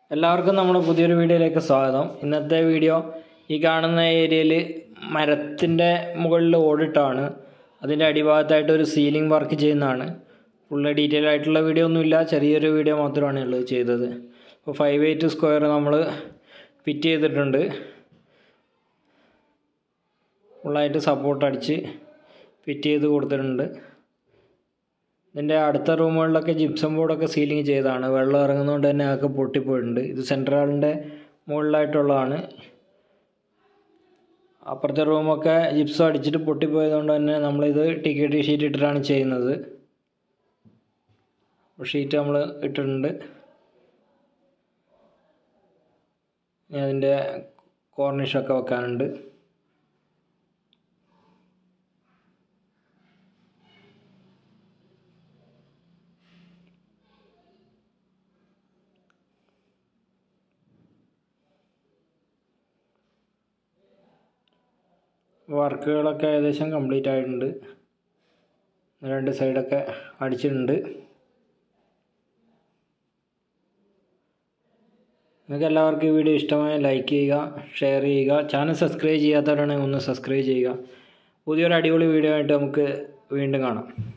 എല്ലാവർക്കും നമ്മുടെ പുതിയൊരു വീഡിയോയിലേക്ക് സ്വാഗതം ഇന്നത്തെ വീഡിയോ ഈ കാണുന്ന ഏരിയയിൽ മരത്തിൻ്റെ മുകളിൽ ഓടിട്ടാണ് അതിൻ്റെ അടിഭാഗത്തായിട്ട് ഒരു സീലിംഗ് വർക്ക് ചെയ്യുന്നതാണ് ഫുള്ള് ഡീറ്റെയിൽ ആയിട്ടുള്ള വീഡിയോ ഒന്നുമില്ല ചെറിയൊരു വീഡിയോ മാത്രമാണ് ഉള്ളത് ചെയ്തത് അപ്പോൾ ഫൈവ് എയ്റ്റ് സ്ക്വയർ നമ്മൾ ഫിറ്റ് ചെയ്തിട്ടുണ്ട് ഫുള്ളായിട്ട് സപ്പോർട്ട് അടിച്ച് ഫിറ്റ് ചെയ്ത് കൊടുത്തിട്ടുണ്ട് ഇതിൻ്റെ അടുത്ത റൂമുകളിലൊക്കെ ജിപ്സം ബോർഡൊക്കെ സീലിംഗ് ചെയ്തതാണ് വെള്ളം ഇറങ്ങുന്നതുകൊണ്ട് തന്നെ അതൊക്കെ പൊട്ടിപ്പോയിട്ടുണ്ട് ഇത് സെൻട്രലിൻ്റെ മുകളിലായിട്ടുള്ളതാണ് അപ്പുറത്തെ റൂമൊക്കെ ജിപ്സം അടിച്ചിട്ട് പൊട്ടിപ്പോയതുകൊണ്ട് തന്നെ നമ്മളിത് ടിക്കറ്റ് ഷീറ്റ് ഇട്ടിട്ടാണ് ചെയ്യുന്നത് ഷീറ്റ് നമ്മൾ ഇട്ടിട്ടുണ്ട് ഇനി അതിൻ്റെ കോർണിഷൊക്കെ വെക്കാനുണ്ട് വർക്കുകളൊക്കെ ഏകദേശം കംപ്ലീറ്റ് ആയിട്ടുണ്ട് രണ്ട് സൈഡൊക്കെ അടിച്ചിട്ടുണ്ട് നിങ്ങൾക്ക് എല്ലാവർക്കും ഈ വീഡിയോ ഇഷ്ടമായ ലൈക്ക് ചെയ്യുക ഷെയർ ചെയ്യുക ചാനൽ സബ്സ്ക്രൈബ് ചെയ്യാത്തവരാണെങ്കിൽ ഒന്ന് സബ്സ്ക്രൈബ് ചെയ്യുക പുതിയൊരു അടിപൊളി വീഡിയോ ആയിട്ട് നമുക്ക് വീണ്ടും കാണാം